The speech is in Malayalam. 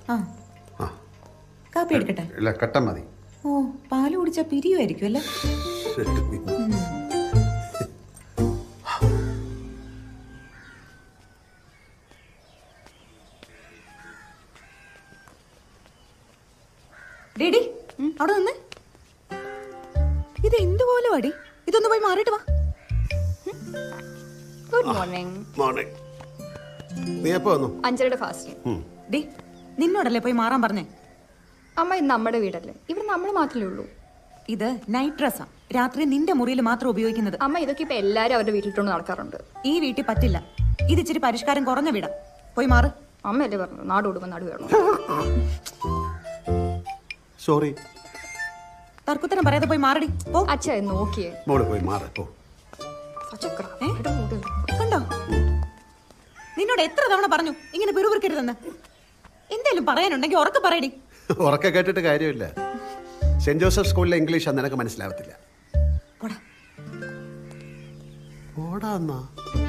ആ ആ കാപ്പി എടുക്കട്ടെ ഇല്ല കട്ട മതി ഓ പാല് കുടിച്ചാ പിരിയുമായിരിക്കും അല്ലേ ഡേഡി അവിടെ നിന്ന് ഇത് എന്തുപോലെ വാടി ഇതൊന്ന് പോയി മാറിയിട്ട് വാ ഗുഡ് മോർണിംഗ് മോർണിംഗ് നീ എപ്പോ വന്നു അഞ്ചരയുടെ ഫാസ്റ്റിംഗ് ഡി നിന്നോടല്ലേ പോയി മാറാൻ പറഞ്ഞേ അമ്മ ഇത് നമ്മുടെ വീടല്ലേ ഇവിടെ നമ്മൾ മാത്രമേ ഉള്ളൂ ഇത് നൈറ്റ് ഡ്രസ്സാ രാത്രി നിന്റെ മുറിയിൽ മാത്രം ഉപയോഗിക്കുന്നത് അമ്മ ഇതൊക്കെ ഇപ്പൊ എല്ലാരും അവരുടെ വീട്ടിലിട്ടുകൊണ്ട് നടക്കാറുണ്ട് ഈ വീട്ടിൽ പറ്റില്ല ഇത് ഇച്ചിരി പരിഷ്കാരം കുറഞ്ഞ വീടാ പോയി മാറ് അമ്മയല്ലേ പറഞ്ഞു നാട് ഓടുമ്പോൾ നാട് വേണം സോറി തർക്കുത്തരം പറയാതെ പോയി മാറടി പോ അച്ഛ നോക്കിയേ മോള് പോയി മാറി പോ ചക്ര ഏ? കണ്ടോ നിന്നോട് എത്ര തവണ പറഞ്ഞു ഇങ്ങനെ പിറുപിറുക്കരുതെന്ന് എന്തേലും പറയാനുണ്ടെങ്കിൽ ഉറക്കെ പറയടി ഉറക്കെ കേട്ടിട്ട് കാര്യമില്ല സെന്റ് ജോസഫ് സ്കൂളിലെ ഇംഗ്ലീഷ് നിനക്ക് മനസ്സിലാവത്തില്ല പോടാ ഓടാ എന്നാ